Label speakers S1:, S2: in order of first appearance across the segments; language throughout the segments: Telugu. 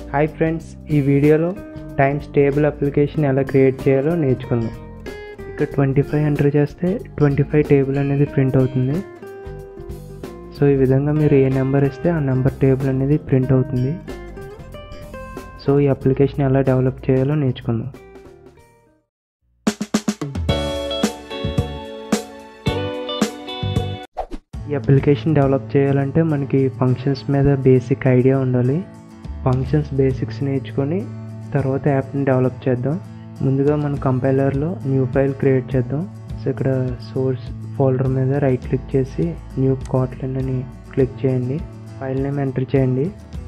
S1: హాయ్ ఫ్రెండ్స్ ఈ వీడియోలో టైమ్స్ టేబుల్ అప్లికేషన్ ఎలా క్రియేట్ చేయాలో నేర్చుకుందాం ఇక్కడ ట్వంటీ ఫైవ్ ఎంటర్ చేస్తే ట్వంటీ ఫైవ్ టేబుల్ అనేది ప్రింట్ అవుతుంది సో ఈ విధంగా మీరు ఏ నెంబర్ ఇస్తే ఆ నెంబర్ టేబుల్ అనేది ప్రింట్ అవుతుంది సో ఈ అప్లికేషన్ ఎలా డెవలప్ చేయాలో నేర్చుకుందాం ఈ అప్లికేషన్ డెవలప్ చేయాలంటే మనకి ఫంక్షన్స్ మీద బేసిక్ ఐడియా ఉండాలి ఫంక్షన్స్ బేసిక్స్ నేర్చుకొని తర్వాత యాప్ని డెవలప్ చేద్దాం ముందుగా మన కంపైలర్లో న్యూ ఫైల్ క్రియేట్ చేద్దాం సో ఇక్కడ సోర్స్ ఫోల్డర్ మీద రైట్ క్లిక్ చేసి న్యూ కాట్లెన్ అని క్లిక్ చేయండి ఫైల్ నేమ్ ఎంటర్ చేయండి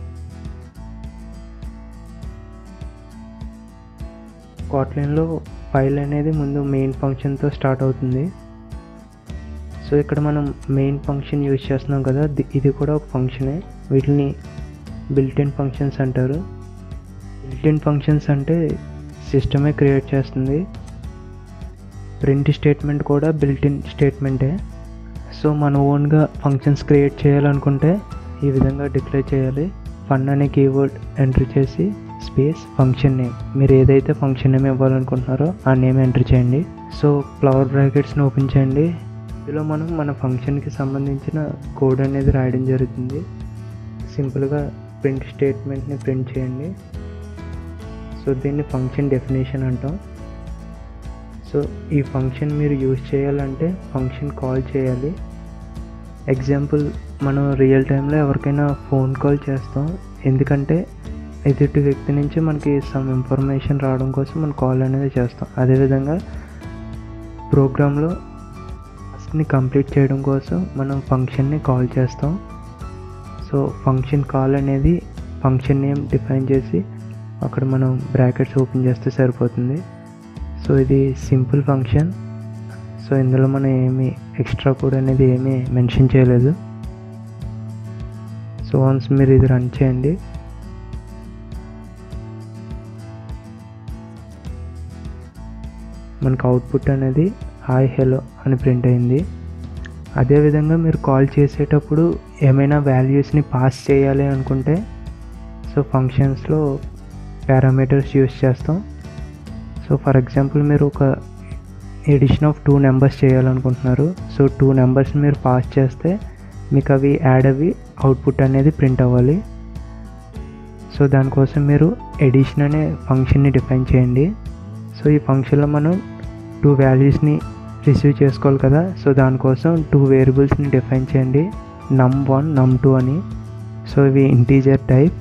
S1: కాట్లెన్లో ఫైల్ అనేది ముందు మెయిన్ ఫంక్షన్తో స్టార్ట్ అవుతుంది సో ఇక్కడ మనం మెయిన్ ఫంక్షన్ యూజ్ చేస్తున్నాం కదా ది- ఇది కూడా ఒక ఫంక్షనే వీటిని బిల్ట్-ఇన్ ఫంక్షన్స్ అంటారు బిల్ట్-ఇన్ ఫంక్షన్స్ అంటే సిస్టమే క్రియేట్ చేస్తుంది ప్రింట్ స్టేట్మెంట్ కూడా బిల్ట్-ఇన్ స్టేట్మెంటే సో మన ఓన్గా ఫంక్షన్స్ క్రియేట్ చేయాలనుకుంటే ఈ విధంగా డిక్లేర్ చేయాలి ఫన్ అనే కీవర్డ్ ఎంటర్ చేసి స్పేస్ ఫంక్షన్ నేమ్ మీరు ఏదైతే ఫంక్షన్ నేమ్ ఇవ్వాలనుకుంటున్నారో ఆ నేమ్ ఎంటర్ చేయండి సో ఫ్లవర్ బ్రాకెట్స్ని ఓపెన్ చేయండి ఇందులో మనం మన ఫంక్షన్కి సంబంధించిన కోడ్ అనేది రాయడం జరుగుతుంది సింపుల్గా ప్రింట్ స్టేట్మెంట్ని ప్రింట్ చేయండి సో దీన్ని ఫంక్షన్ డెఫినేషన్ అంటాం సో ఈ ఫంక్షన్ మీరు యూజ్ చేయాలంటే ఫంక్షన్ కాల్ చేయాలి ఎగ్జాంపుల్ మనం రియల్ టైంలో ఎవరికైనా ఫోన్ కాల్ చేస్తాం ఎందుకంటే ఎదుటి వ్యక్తి నుంచి మనకి సమ్ ఇన్ఫర్మేషన్ రావడం కోసం మనం కాల్ అనేది చేస్తాం అదేవిధంగా ప్రోగ్రాంలో టాస్క్ని కంప్లీట్ చేయడం కోసం మనం ఫంక్షన్ని కాల్ చేస్తాం సో ఫంక్షన్ కాల్ అనేది ఫంక్షన్ నేమ్ డిఫైన్ చేసి అక్కడ మనం బ్రాకెట్స్ ఓపెన్ చేస్తే సరిపోతుంది సో ఇది సింపుల్ ఫంక్షన్ సో ఇందులో మనం ఏమి ఎక్స్ట్రా కోడ్ అనేది ఏమీ మెన్షన్ చేయలేదు సో వన్స్ మీరు ఇది రన్ చేయండి మనకు అవుట్పుట్ అనేది హాయ్ హలో అని ప్రింట్ అయింది అదేవిధంగా మీరు కాల్ చేసేటప్పుడు ఏమైనా వాల్యూస్ని పాస్ చేయాలి అనుకుంటే సో ఫంక్షన్స్లో పారామీటర్స్ యూస్ చేస్తాం సో ఫర్ ఎగ్జాంపుల్ మీరు ఒక ఎడిషన్ ఆఫ్ టూ నెంబర్స్ చేయాలనుకుంటున్నారు సో టూ నెంబర్స్ మీరు పాస్ చేస్తే మీకు అవి యాడ్ అవి అవుట్పుట్ అనేది ప్రింట్ అవ్వాలి సో దానికోసం మీరు ఎడిషన్ అనే ఫంక్షన్ని డిఫైన్ చేయండి సో ఈ ఫంక్షన్లో మనం టూ వాల్యూస్ని రిసీవ్ చేసుకోవాలి కదా సో దానికోసం టూ వేరియబుల్స్ని డిఫైన్ చేయండి నమ్ వన్ నమ్ టూ అని సో ఇవి ఇంటీజర్ టైప్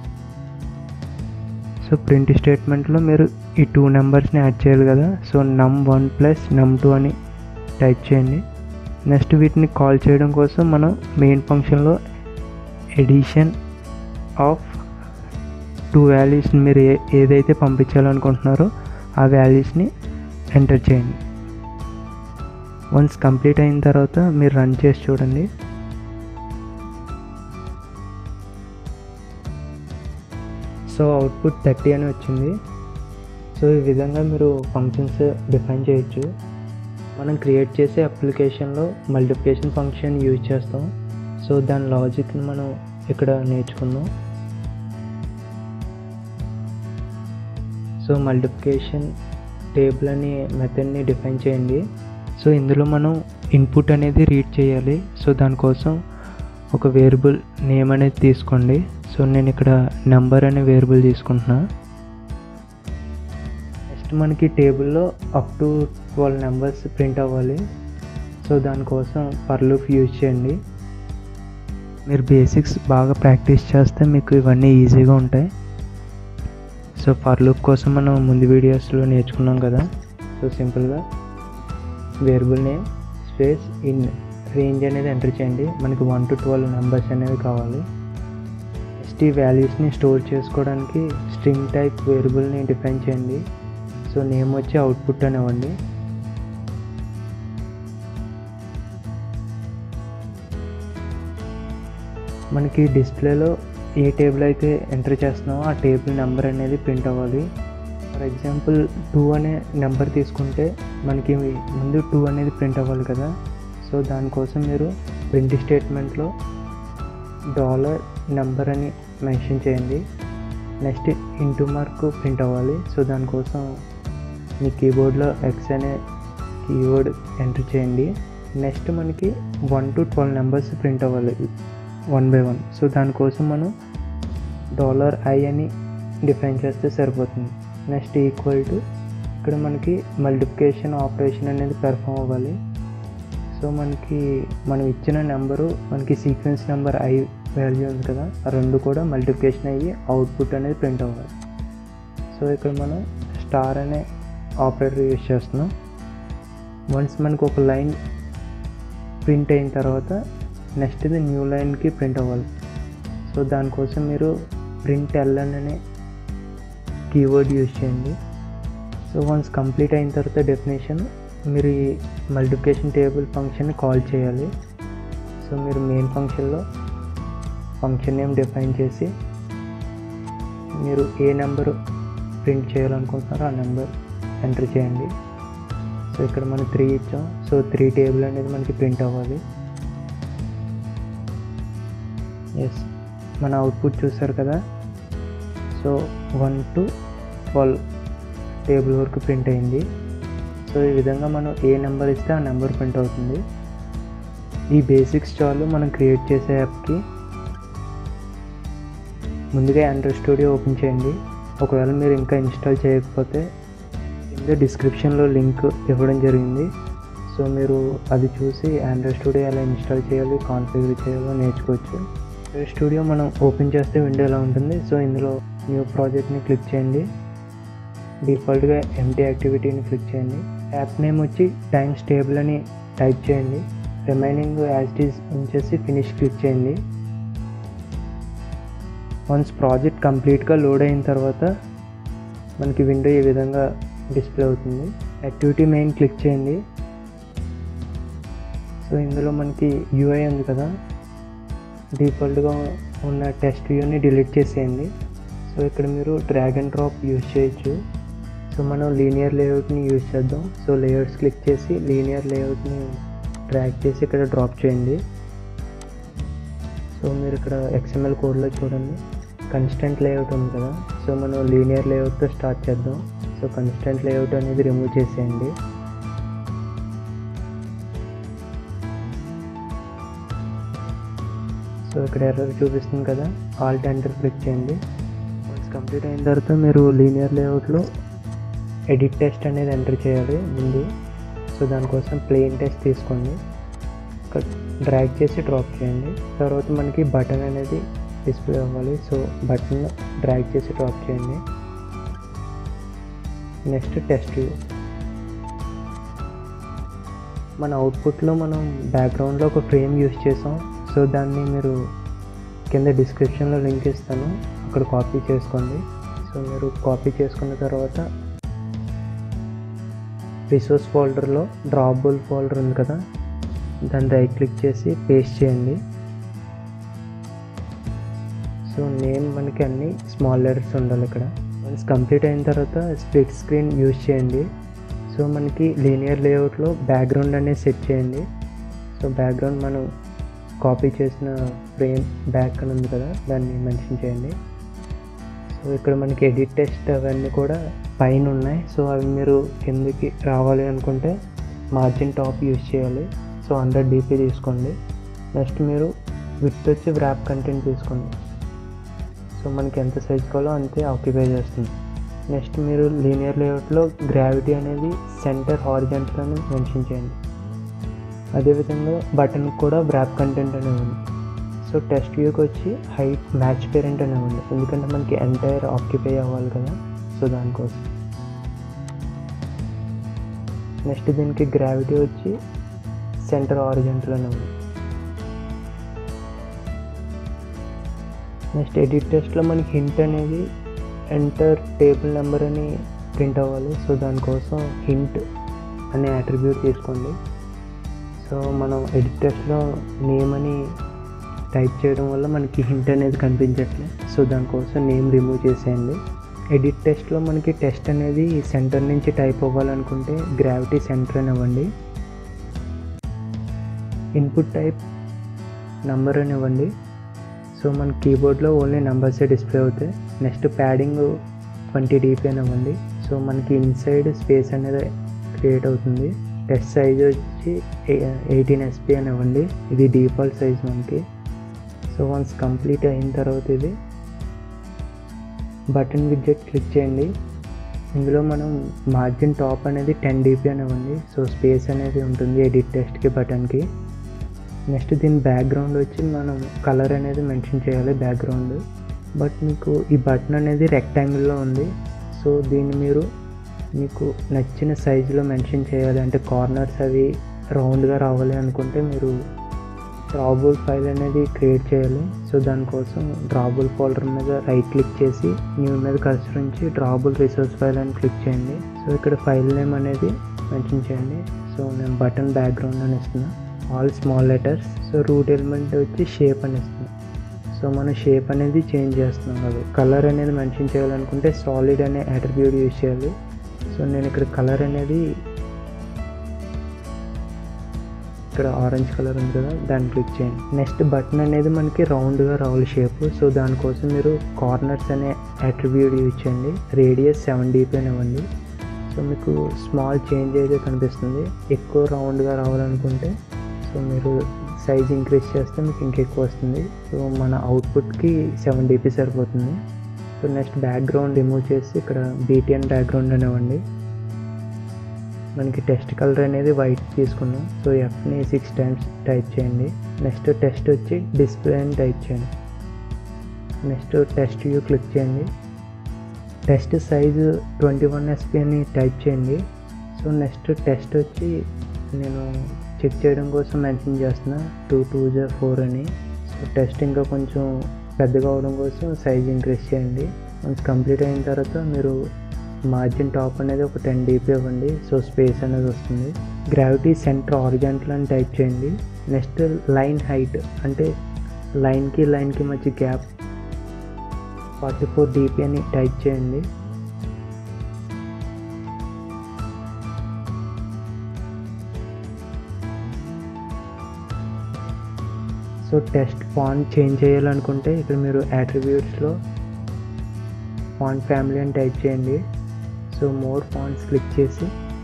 S1: సో ప్రింట్ స్టేట్మెంట్లో మీరు ఈ టూ నెంబర్స్ని యాడ్ చేయాలి కదా so num one plus num two అని టైప్ చేయండి నెక్స్ట్ వీటిని కాల్ చేయడం కోసం మనం మెయిన్ ఫంక్షన్లో ఎడిషన్ ఆఫ్ టూ వాల్యూస్ని మీరు ఏ ఏదైతే పంపించాలనుకుంటున్నారో ఆ వాల్యూస్ని ఎంటర్ చేయండి వన్స్ కంప్లీట్ అయిన తర్వాత మీరు రన్ చేసి చూడండి సో అవుట్పుట్ థర్టీ అని వచ్చింది సో ఈ విధంగా మీరు ఫంక్షన్స్ డిఫైన్ చేయొచ్చు మనం క్రియేట్ చేసే అప్లికేషన్లో మల్టిప్లికేషన్ ఫంక్షన్ యూజ్ చేస్తాం సో దాని లాజిక్ని మనం ఇక్కడ నేర్చుకుందాం సో మల్టిప్లికేషన్ టేబుల్ అనే మెథడ్ని డిఫైన్ చేయండి సో ఇందులో మనం ఇన్పుట్ అనేది రీడ్ చేయాలి సో దానికోసం ఒక వేరియబుల్ నేమ్ అనేది తీసుకోండి సో నేను ఇక్కడ నెంబర్ అనే వేరియబుల్ తీసుకుంటున్నా నెక్స్ట్ మనకి టేబుల్లో up to twelve numbers print అవ్వాలి సో దానికోసం ఫర్ లూప్ యూజ్ చేయండి మీరు బేసిక్స్ బాగా ప్రాక్టీస్ చేస్తే మీకు ఇవన్నీ ఈజీగా ఉంటాయి సో ఫర్ లూప్ కోసం మనం ముందు వీడియోస్లో నేర్చుకున్నాం కదా సో సింపుల్గా variable name space in range అనేది ఎంటర్ చేయండి మనకి వన్ టు ట్వెల్వ్ నెంబర్స్ అనేవి కావాలి నెక్స్ట్ ఈ వాల్యూస్ని స్టోర్ చేసుకోవడానికి స్ట్రింగ్ టైప్ వేరియబుల్ని డిఫైన్ చేయండి సో నేమ్ వచ్చి అవుట్పుట్ అనివ్వండి మనకి డిస్ప్లేలో ఏ టేబుల్ అయితే ఎంటర్ చేస్తున్నామో ఆ టేబుల్ నెంబర్ అనేది ప్రింట్ అవ్వాలి ఫర్ ఎగ్జాంపుల్ టూ అనే నెంబర్ తీసుకుంటే మనకి ముందు టూ అనేది ప్రింట్ అవ్వాలి కదా సో దానికోసం మీరు ప్రింట్ స్టేట్మెంట్లో డాలర్ నెంబర్ అని మెన్షన్ చేయండి నెక్స్ట్ ఇంటూ మార్క్ ప్రింట్ అవ్వాలి సో దానికోసం మీ కీబోర్డ్లో ఎక్స్ అనే కీవర్డ్ ఎంటర్ చేయండి నెక్స్ట్ మనకి one to twelve numbers print అవ్వాలి వన్ బై వన్ సో దానికోసం మనం డాలర్ ఐ అని డిఫైన్ చేస్తే సరిపోతుంది నెక్స్ట్ ఈక్వల్ టు ఇక్కడ మనకి మల్టిప్లికేషన్ ఆపరేషన్ అనేది పెర్ఫామ్ అవ్వాలి సో మనకి మనం ఇచ్చిన నెంబరు మనకి సీక్వెన్స్ నెంబర్ ఐ వాల్యూ ఉంది కదా ఆ రెండు కూడా మల్టిప్లికేషన్ అయ్యి అవుట్పుట్ అనేది ప్రింట్ అవ్వాలి సో ఇక్కడ మనం స్టార్ అనే ఆపరేటర్ యూజ్ చేస్తున్నాం వన్స్ మనకు ఒక లైన్ ప్రింట్ అయిన తర్వాత నెక్స్ట్ ఇది న్యూ లైన్కి ప్రింట్ అవ్వాలి సో దానికోసం మీరు ప్రింట్ ఎల్ఎన్ అనే కీవర్డ్ యూజ్ చేయండి సో వన్స్ కంప్లీట్ అయిన తర్వాత డెఫినేషన్ మీరు ఈ మల్టిప్లికేషన్ టేబుల్ ఫంక్షన్ని కాల్ చేయాలి సో మీరు మెయిన్ ఫంక్షన్లో ఫంక్షన్ నేమ్ డిఫైన్ చేసి మీరు ఏ నెంబర్ ప్రింట్ చేయాలనుకుంటున్నారో ఆ నెంబర్ ఎంటర్ చేయండి సో ఇక్కడ మనం త్రీ ఇచ్చాం సో త్రీ టేబుల్ అనేది మనకి ప్రింట్ అవ్వాలి ఎస్ మన అవుట్పుట్ చూసారు కదా so one to twelve table వరకు ప్రింట్ అయింది సో ఈ విధంగా మనం ఏ నెంబర్ ఇస్తే ఆ నెంబర్ ప్రింట్ అవుతుంది ఈ బేసిక్స్ చాలు మనం క్రియేట్ చేసే యాప్కి ముందుగా ఆండ్రాయిడ్ స్టూడియో ఓపెన్ చేయండి ఒకవేళ మీరు ఇంకా ఇన్స్టాల్ చేయకపోతే కింద డిస్క్రిప్షన్లో లింక్ ఇవ్వడం జరిగింది సో మీరు అది చూసి ఆండ్రాయిడ్ స్టూడియో ఎలా ఇన్స్టాల్ చేయాలి కాన్ఫిగర్ చేయాలో నేర్చుకోవచ్చు ఆండ్రాయిడ్ స్టూడియో మనం ఓపెన్ చేస్తే విండో ఎలా ఉంటుంది సో ఇందులో న్యూ ప్రాజెక్ట్ని క్లిక్ చేయండి డిఫాల్ట్గా ఎంటీ యాక్టివిటీని క్లిక్ చేయండి యాప్ నేమ్ వచ్చి టైం స్టేబుల్ అని టైప్ చేయండి రిమైనింగ్ యాజ్ ఈజ్ ఉంచేసి ఫినిష్ క్లిక్ చేయండి వన్స్ ప్రాజెక్ట్ కంప్లీట్గా లోడ్ అయిన తర్వాత మనకి విండో ఈ విధంగా డిస్ప్లే అవుతుంది యాక్టివిటీ మెయిన్ క్లిక్ చేయండి సో ఇందులో మనకి యూఐ ఉంది కదా డిఫాల్ట్గా ఉన్న టెస్ట్ వ్యూని డిలీట్ చేసేయండి సో ఇక్కడ మీరు డ్రాగ్ అండ్ డ్రాప్ యూజ్ చేయొచ్చు సో మనం లీనియర్ లేఅవుట్ని యూజ్ చేద్దాం సో లేఅవుట్స్ క్లిక్ చేసి లీనియర్ లేఅవుట్ని డ్రాగ్ చేసి ఇక్కడ డ్రాప్ చేయండి సో మీరు ఇక్కడ ఎక్స్ఎంఎల్ కోడ్లో చూడండి కన్స్టెంట్ లేఅవుట్ ఉంది కదా సో మనం లీనియర్ లేఅవుట్తో స్టార్ట్ చేద్దాం సో కన్స్టెంట్ లేఅవుట్ అనేది రిమూవ్ చేసేయండి సో ఇక్కడ ఎర్రర్ చూపిస్తుంది కదా ఆల్ట్ ఎంటర్ క్లిక్ చేయండి వన్స్ కంప్లీట్ అయిన తర్వాత మీరు లీనియర్ లేఅవుట్లో ఎడిట్ టెస్ట్ అనేది ఎంటర్ చేయాలి ముందు సో దానికోసం ప్లెయిన్ టెస్ట్ తీసుకోండి ఇక్కడ డ్రాగ్ చేసి డ్రాప్ చేయండి తర్వాత మనకి బటన్ అనేది డిస్ప్లే అవ్వాలి సో బటన్ డ్రాగ్ చేసి డ్రాప్ చేయండి నెక్స్ట్ టెస్ట్ వ్యూ మన అవుట్పుట్లో మనం బ్యాక్గ్రౌండ్లో ఒక ఫ్రేమ్ యూస్ చేసాం సో దాన్ని మీరు కింద డిస్క్రిప్షన్లో లింక్ ఇస్తాను అక్కడ కాపీ చేసుకోండి సో మీరు కాపీ చేసుకున్న తర్వాత రిసోర్స్ ఫోల్డర్లో డ్రాపబుల్ ఫోల్డర్ ఉంది కదా దాన్ని రైట్ క్లిక్ చేసి పేస్ట్ చేయండి సో నేమ్ మనకి అన్ని స్మాల్ లెటర్స్ ఉండాలి ఇక్కడ వన్స్ కంప్లీట్ అయిన తర్వాత స్ప్లిట్ స్క్రీన్ యూజ్ చేయండి సో మనకి లీనియర్ లేఅవుట్లో బ్యాక్గ్రౌండ్ అనేది సెట్ చేయండి సో బ్యాక్గ్రౌండ్ మనం కాపీ చేసిన ఫ్రేమ్ బ్యాక్ అని ఉంది కదా దాన్ని మెన్షన్ చేయండి సో ఇక్కడ మనకి ఎడిట్ టెస్ట్ అవన్నీ కూడా పైన ఉన్నాయి సో అవి మీరు కిందకి రావాలి అనుకుంటే మార్జిన్ టాప్ యూజ్ చేయాలి సో హండ్రెడ్ డీపీ తీసుకోండి నెక్స్ట్ మీరు విత్ వచ్చి వ్రాప్ కంటెంట్ తీసుకోండి సో మనకి ఎంత సైజ్ కావాలో అంతే ఆక్యుపై చేస్తుంది నెక్స్ట్ మీరు లీనియర్ లేఅవుట్లో గ్రావిటీ అనేది సెంటర్ హారిజెంటల్ అని మెన్షన్ చేయండి అదేవిధంగా బటన్కి కూడా వ్రాప్ కంటెంట్ అనేది ఉంది సో టెస్ట్ వ్యూకి వచ్చి హైట్ మ్యాచ్ పేరెంట్ అనే ఉంది ఎందుకంటే మనకి ఎంటైర్ ఆక్యుపై అవ్వాలి కదా సో దానికోసం నెక్స్ట్ దీనికి గ్రావిటీ వచ్చి సెంటర్ ఆరిజెంటల్ అని ఉంది నెక్స్ట్ ఎడిట్ టెస్ట్లో మనకి హింట్ అనేది ఎంటర్ టేబుల్ నెంబర్ అని ప్రింట్ అవ్వాలి సో దానికోసం హింట్ అనే అట్రిబ్యూట్ తీసుకోండి సో మనం ఎడిట్ టెస్ట్లో నేమ్ అని టైప్ చేయడం వల్ల మనకి హింట్ అనేది కనిపించట్లేదు సో దానికోసం నేమ్ రిమూవ్ చేసేయండి ఎడిట్ టెస్ట్లో మనకి టెస్ట్ అనేది సెంటర్ నుంచి టైప్ అవ్వాలనుకుంటే గ్రావిటీ సెంటర్ అని ఇవ్వండి ఇన్పుట్ టైప్ నంబర్ అని ఇవ్వండి సో మన కీబోర్డ్లో ఓన్లీ నెంబర్సే డిస్ప్లే అవుతాయి నెక్స్ట్ ప్యాడింగ్ ట్వంటీ డీపీ అని ఇవ్వండి సో మనకి ఇన్సైడ్ స్పేస్ అనేది క్రియేట్ అవుతుంది టెస్ట్ సైజ్ వచ్చి ఎయిటీన్ ఎస్పీ అని ఇవ్వండి ఇది డిఫాల్ట్ సైజ్ మనకి సో వన్స్ కంప్లీట్ అయిన తర్వాత ఇది బటన్ విడ్జెట్ క్లిక్ చేయండి ఇందులో మనం మార్జిన్ టాప్ అనేది టెన్ డీపీ అని ఇవ్వండి సో స్పేస్ అనేది ఉంటుంది ఎడిట్ టెస్ట్కి బటన్కి నెక్స్ట్ దీని బ్యాక్గ్రౌండ్ వచ్చి మనం కలర్ అనేది మెన్షన్ చేయాలి బ్యాక్గ్రౌండ్ బట్ మీకు ఈ బటన్ అనేది రెక్టాంగిల్లో ఉంది సో దీన్ని మీరు మీకు నచ్చిన సైజులో మెన్షన్ చేయాలి అంటే కార్నర్స్ అవి రౌండ్గా రావాలి అనుకుంటే మీరు డ్రాబుల్ ఫైల్ అనేది క్రియేట్ చేయాలి సో దానికోసం డ్రాబుల్ ఫోల్డర్ మీద రైట్ క్లిక్ చేసి న్యూ మీద కర్సర్ ఉంచి డ్రాబుల్ రిసోర్స్ ఫైల్ అని క్లిక్ చేయండి సో ఇక్కడ ఫైల్ నేమ్ అనేది మెన్షన్ చేయండి సో నేను బటన్ బ్యాక్గ్రౌండ్ అని ఇస్తున్నా all small letters so root element వచ్చి షేప్ అని ఇస్తున్నాం సో మనం షేప్ అనేది చేంజ్ చేస్తున్నాం కదా కలర్ అనేది మెన్షన్ చేయాలనుకుంటే సాలిడ్ అనే అట్రిబ్యూట్ యూజ్ చేయాలి సో నేను ఇక్కడ కలర్ అనేది ఇక్కడ ఆరెంజ్ కలర్ ఉంది కదా దాన్ని క్లిక్ చేయండి నెక్స్ట్ బటన్ అనేది మనకి రౌండ్గా రావాలి షేప్ సో దానికోసం మీరు కార్నర్స్ అనే అట్రిబ్యూట్ యూజ్ చేయండి రేడియస్ సెవెన్ డీపీ అని ఇవ్వండి సో మీకు స్మాల్ చేంజ్ అయితే కనిపిస్తుంది ఎక్కువ రౌండ్గా రావాలనుకుంటే సో మీరు సైజ్ ఇంక్రీజ్ చేస్తే మీకు ఇంకెక్కువ వస్తుంది సో మన అవుట్పుట్కి సెవెన్ డీపీ సరిపోతుంది సో నెక్స్ట్ బ్యాక్గ్రౌండ్ రిమూవ్ చేసి ఇక్కడ బీటీఎన్ బ్యాక్గ్రౌండ్ అనివ్వండి మనకి టెస్ట్ కలర్ అనేది వైట్ తీసుకున్నాం సో ఎఫ్ని సిక్స్ టైమ్స్ టైప్ చేయండి నెక్స్ట్ టెస్ట్ వచ్చి డిస్ప్లే అని టైప్ చేయండి నెక్స్ట్ టెస్ట్ యూ క్లిక్ చేయండి text size twenty one SP అని టైప్ చేయండి సో నెక్స్ట్ టెస్ట్ వచ్చి నేను చెక్ చేయడం కోసం మెన్షన్ చేస్తున్నా టూ టూ జా ఫోర్ అని సో టెస్ట్ ఇంకా కొంచెం పెద్దగా అవడం కోసం సైజ్ ఇంక్రీజ్ చేయండి వన్స్ కంప్లీట్ అయిన తర్వాత మీరు మార్జిన్ టాప్ అనేది ఒక టెన్ డీపీ ఇవ్వండి సో స్పేస్ అనేది వస్తుంది గ్రావిటీ సెంటర్ ఆరిజెంటల్ అని టైప్ చేయండి నెక్స్ట్ లైన్ హైట్ అంటే లైన్కి లైన్కి మధ్య గ్యాప్ ఫార్టీ ఫోర్ డీపీ అని టైప్ చేయండి సో టెస్ట్ ఫాంట్ చేంజ్ చేయాలనుకుంటే ఇక్కడ మీరు అట్రిబ్యూట్స్లో ఫాంట్ ఫ్యామిలీ అని టైప్ చేయండి సో మోర్ ఫాంట్స్ క్లిక్ చేసి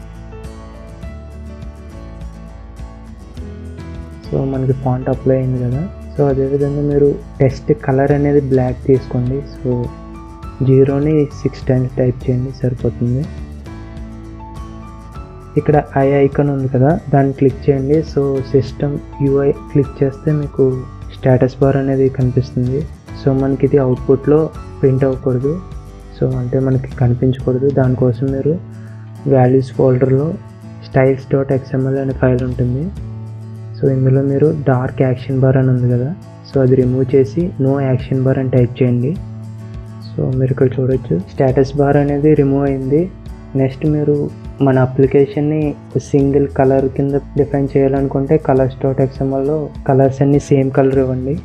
S1: సో మనకి ఫాంట్ అప్లై అయింది కదా సో అదేవిధంగా మీరు టెస్ట్ కలర్ అనేది బ్లాక్ తీసుకోండి సో జీరోని సిక్స్ టైమ్స్ టైప్ చేయండి సరిపోతుంది ఇక్కడ ఐ ఐకాన్ ఉంది కదా దాన్ని క్లిక్ చేయండి సో సిస్టమ్ యూఐ క్లిక్ చేస్తే మీకు స్టేటస్ బార్ అనేది కనిపిస్తుంది సో మనకి ఇది అవుట్పుట్లో ప్రింట్ అవ్వకూడదు సో అంటే మనకి కనిపించకూడదు దానికోసం మీరు వాల్యూస్ ఫోల్డర్లో స్టైల్స్ డాట్ ఎక్స్ఎంఎల్ అనే ఫైల్ ఉంటుంది సో ఇందులో మీరు డార్క్ యాక్షన్ బార్ అని ఉంది కదా సో అది రిమూవ్ చేసి నో యాక్షన్ బార్ అని టైప్ చేయండి సో మీరు ఇక్కడ చూడొచ్చు స్టేటస్ బార్ అనేది రిమూవ్ అయింది నెక్స్ట్ మీరు మన అప్లికేషన్ని సింగిల్ కలర్ కింద డిఫైన్ చేయాలనుకుంటే కలర్స్ డాట్ ఎక్స్ఎంఎల్లో కలర్స్ అన్ని సేమ్ కలర్ ఇవ్వండి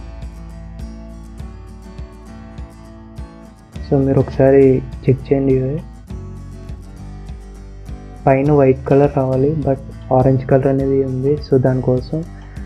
S1: సో మీరు ఒకసారి చెక్ చేయండి ఇవి పైన వైట్ కలర్ రావాలి బట్ ఆరెంజ్ కలర్ అనేది ఉంది సో దానికోసం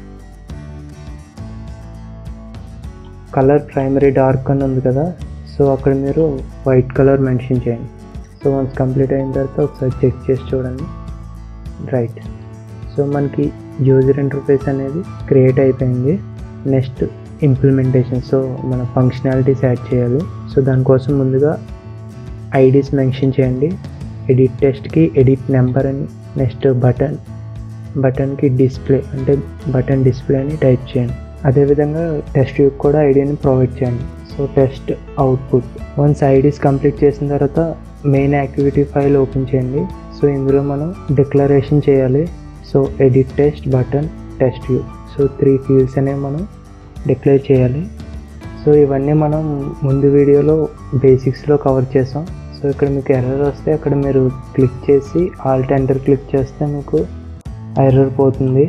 S1: కలర్ ప్రైమరీ డార్క్ అని ఉంది కదా సో అక్కడ మీరు వైట్ కలర్ మెన్షన్ చేయండి సో వన్స్ కంప్లీట్ అయిన తర్వాత ఒకసారి చెక్ చేసి చూడండి రైట్ సో మనకి యూజర్ ఇంటర్ఫేస్ అనేది క్రియేట్ అయిపోయింది నెక్స్ట్ ఇంప్లిమెంటేషన్ సో మన ఫంక్షనాలిటీస్ యాడ్ చేయాలి సో దానికోసం ముందుగా ఐడీస్ మెన్షన్ చేయండి ఎడిట్ టెస్ట్కి ఎడిట్ నెంబర్ అని నెక్స్ట్ బటన్ బటన్కి డిస్ప్లే అంటే బటన్ డిస్ప్లే అని టైప్ చేయండి అదేవిధంగా టెస్ట్ యూక్ కూడా ఐడిని ప్రొవైడ్ చేయండి so text output once IDs complete చేసిన తర్వాత మెయిన్ యాక్టివిటీ ఫైల్ ఓపెన్ చేయండి సో ఇందులో మనం డిక్లరేషన్ చేయాలి so edit text button text view so three fields అనేవి మనం డిక్లేర్ చేయాలి సో ఇవన్నీ మనం ముందు వీడియోలో బేసిక్స్లో కవర్ చేసాం సో ఇక్కడ మీకు ఎర్రర్ వస్తే అక్కడ మీరు క్లిక్ చేసి ఆల్ట్ ఎంటర్ క్లిక్ చేస్తే మీకు ఎర్రర్ పోతుంది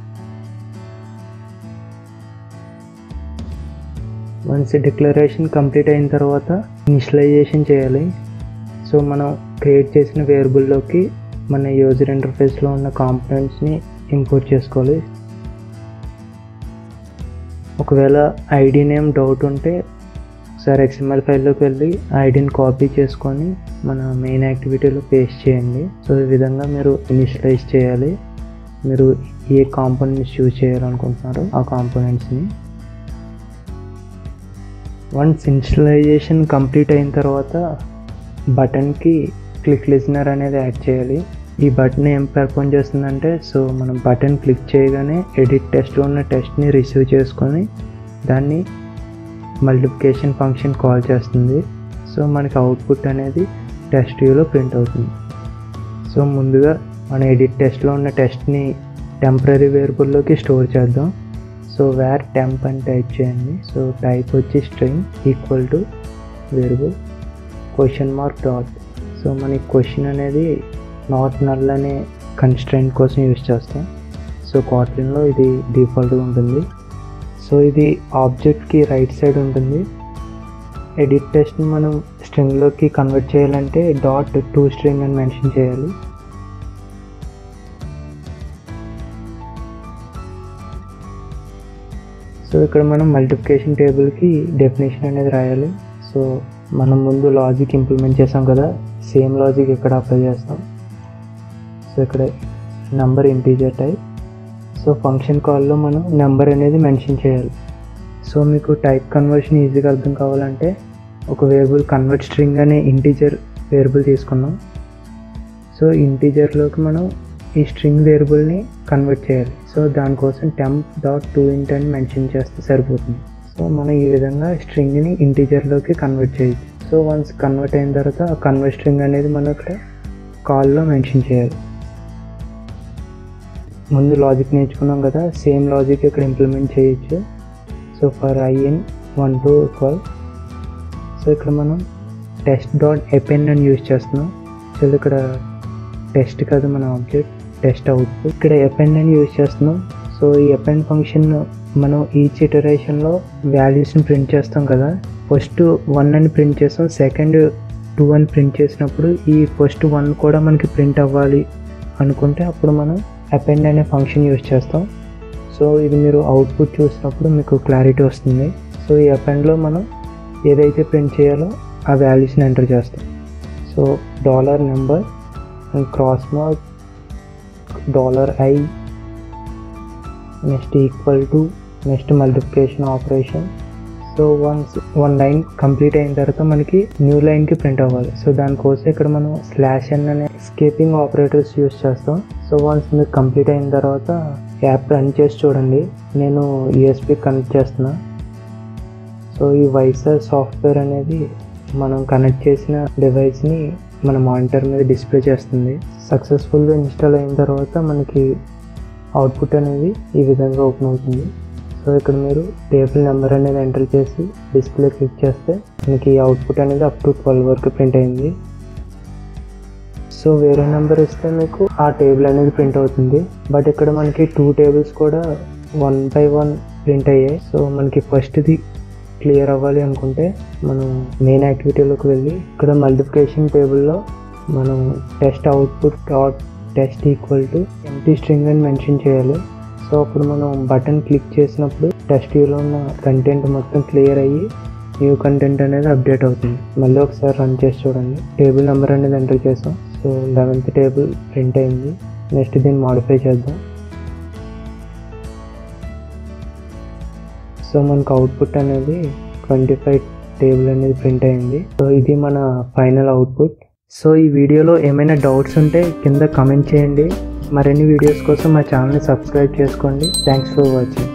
S1: వన్స్ డిక్లరేషన్ కంప్లీట్ అయిన తర్వాత ఇనిషియలైజేషన్ చేయాలి సో మనం క్రియేట్ చేసిన వేరియబుల్లోకి మన యూజర్ ఇంటర్ఫేస్లో ఉన్న కాంపోనెంట్స్ని ఇంపోర్ట్ చేసుకోవాలి ఒకవేళ ఐడి నేమ్ డౌట్ ఉంటే ఒకసారి ఎక్స్ఎంఎల్ ఫైల్లోకి వెళ్ళి ఐడిని కాపీ చేసుకొని మన మెయిన్ యాక్టివిటీలో పేస్ట్ చేయండి సో ఈ విధంగా మీరు ఇనిషియలైజ్ చేయాలి మీరు ఏ కాంపోనెంట్స్ యూజ్ చేయాలనుకుంటున్నారో ఆ కాంపోనెంట్స్ని వన్స్ ఇన్స్టలైజేషన్ కంప్లీట్ అయిన తర్వాత బటన్కి క్లిక్ లిజనర్ అనేది యాడ్ చేయాలి ఈ బటన్ ఏం పెర్ఫామ్ చేస్తుందంటే సో మనం బటన్ క్లిక్ చేయగానే ఎడిట్ టెస్ట్లో ఉన్న టెస్ట్ని రిసీవ్ చేసుకొని దాన్ని మల్టిప్లికేషన్ ఫంక్షన్ కాల్ చేస్తుంది సో మనకి అవుట్పుట్ అనేది టెస్ట్ వ్యూలో ప్రింట్ అవుతుంది సో ముందుగా మన ఎడిట్ టెస్ట్లో ఉన్న టెస్ట్ని టెంపరీ వేరియబుల్లోకి స్టోర్ చేద్దాం సో వేర్ టెంప్ అని టైప్ చేయండి సో టైప్ వచ్చి string equal to variable question mark dot so మనకి క్వశ్చన్ అనేది నాట్ నల్ అనే కన్స్ట్రెంట్ కోసం యూజ్ చేస్తాం సో కాట్లిన్లో ఇది డిఫాల్ట్గా ఉంటుంది సో ఇది ఆబ్జెక్ట్కి రైట్ సైడ్ ఉంటుంది ఎడిట్ టెస్ట్ని మనం స్ట్రింగ్లోకి కన్వర్ట్ చేయాలంటే డాట్ టూ స్ట్రింగ్ అని మెన్షన్ చేయాలి సో ఇక్కడ మనం మల్టిప్లికేషన్ టేబుల్కి డెఫినేషన్ అనేది రాయాలి సో మనం ముందు లాజిక్ ఇంప్లిమెంట్ చేసాం కదా సేమ్ లాజిక్ ఇక్కడ అప్లై చేస్తాం సో ఇక్కడ number integer type so function కాల్లో మనం నెంబర్ అనేది మెన్షన్ చేయాలి సో మీకు టైప్ కన్వర్షన్ ఈజీగా అర్థం కావాలంటే ఒక వేరియబుల్ కన్వర్ట్ స్ట్రింగ్ అనే ఇంటీజర్ వేరియబుల్ తీసుకున్నాం సో ఇంటీజర్లోకి మనం ఈ స్ట్రింగ్ వేరియబుల్ని కన్వర్ట్ చేయాలి సో దానికోసం టెంప్ డాట్ టూ ఇంట్ అని మెన్షన్ చేస్తే సరిపోతుంది సో మనం ఈ విధంగా స్ట్రింగ్ని ఇంటీజర్లోకి కన్వర్ట్ చేయొచ్చు సో వన్స్ కన్వర్ట్ అయిన తర్వాత ఆ కన్వర్ట్ స్ట్రింగ్ అనేది మనం ఇక్కడ కాల్లో మెన్షన్ చేయాలి ముందు లాజిక్ నేర్చుకున్నాం కదా సేమ్ లాజిక్ ఇక్కడ ఇంప్లిమెంట్ చేయొచ్చు so for i in one to twelve so ఇక్కడ మనం టెస్ట్ డాట్ ఎపెన్ అని యూజ్ చేస్తున్నాం సో ఇక్కడ టెస్ట్ కాదు మన ఆబ్జెక్ట్ టెస్ట్ అవుట్పుట్ ఇక్కడ ఎపెండ్ అని యూజ్ చేస్తున్నాం సో ఈ ఎపెండ్ ఫంక్షన్ మనం ఈచ్ ఇటరేషన్లో వాల్యూస్ని ప్రింట్ చేస్తాం కదా ఫస్ట్ వన్ అని ప్రింట్ చేస్తాం సెకండ్ టూ అని ప్రింట్ చేసినప్పుడు ఈ ఫస్ట్ వన్ కూడా మనకి ప్రింట్ అవ్వాలి అనుకుంటే అప్పుడు మనం అపెండ్ అనే ఫంక్షన్ యూజ్ చేస్తాం సో ఇది మీరు అవుట్పుట్ చూసినప్పుడు మీకు క్లారిటీ వస్తుంది సో ఈ అపెండ్లో మనం ఏదైతే ప్రింట్ చేయాలో ఆ వాల్యూస్ని ఎంటర్ చేస్తాం so dollar number and cross mark dollar I next equal to next multiplication operation so once one line complete అయిన తర్వాత మనకి న్యూ లైన్కి ప్రింట్ అవ్వాలి సో దానికోసం ఇక్కడ మనం స్లాష్ ఎన్ అనే స్కేపింగ్ ఆపరేటర్స్ యూస్ చేస్తాం సో వన్స్ మీకు కంప్లీట్ అయిన తర్వాత యాప్ రన్ చేసి చూడండి నేను యూఎస్పి కనెక్ట్ చేస్తున్నా సో ఈ వైసర్ సాఫ్ట్వేర్ అనేది మనం కనెక్ట్ చేసిన డివైస్ని మన మానిటర్ మీద డిస్ప్లే చేస్తుంది సక్సెస్ఫుల్గా ఇన్స్టాల్ అయిన తర్వాత మనకి అవుట్పుట్ అనేది ఈ విధంగా ఓపెన్ అవుతుంది సో ఇక్కడ మీరు టేబుల్ నెంబర్ అనేది ఎంటర్ చేసి డిస్ప్లే క్లిక్ చేస్తే మనకి అవుట్పుట్ అనేది అప్ టు ట్వెల్వ్ వరకు ప్రింట్ అయింది సో వేరే నెంబర్ ఇస్తే మీకు ఆ టేబుల్ అనేది ప్రింట్ అవుతుంది బట్ ఇక్కడ మనకి టూ టేబుల్స్ కూడా వన్ బై వన్ ప్రింట్ అయ్యాయి సో మనకి ఫస్ట్ది క్లియర్ అవ్వాలి అనుకుంటే మనం మెయిన్ యాక్టివిటీలోకి వెళ్ళి ఇక్కడ మల్టిప్లికేషన్ టేబుల్లో మనం test output dot test equal to empty string అని మెన్షన్ చేయాలి సో అప్పుడు మనం బటన్ క్లిక్ చేసినప్పుడు టెస్ట్ వ్యూలో ఉన్న కంటెంట్ మొత్తం క్లియర్ అయ్యి న్యూ కంటెంట్ అనేది అప్డేట్ అవుతుంది మళ్ళీ ఒకసారి రన్ చేసి చూడండి టేబుల్ నెంబర్ అనేది ఎంటర్ చేసాం సో లెవెన్త్ టేబుల్ ప్రింట్ అయింది నెక్స్ట్ దీన్ని మాడిఫై చేద్దాం సో మనకు అవుట్పుట్ అనేది ట్వంటీ ఫైవ్ టేబుల్ అనేది ప్రింట్ అయింది సో ఇది మన ఫైనల్ అవుట్పుట్ సో ఈ వీడియోలో ఏమైనా డౌట్స్ ఉంటే కింద కమెంట్ చేయండి మరిన్ని వీడియోస్ కోసం మా ఛానల్ని సబ్స్క్రైబ్ చేసుకోండి థ్యాంక్స్ ఫర్ వాచింగ్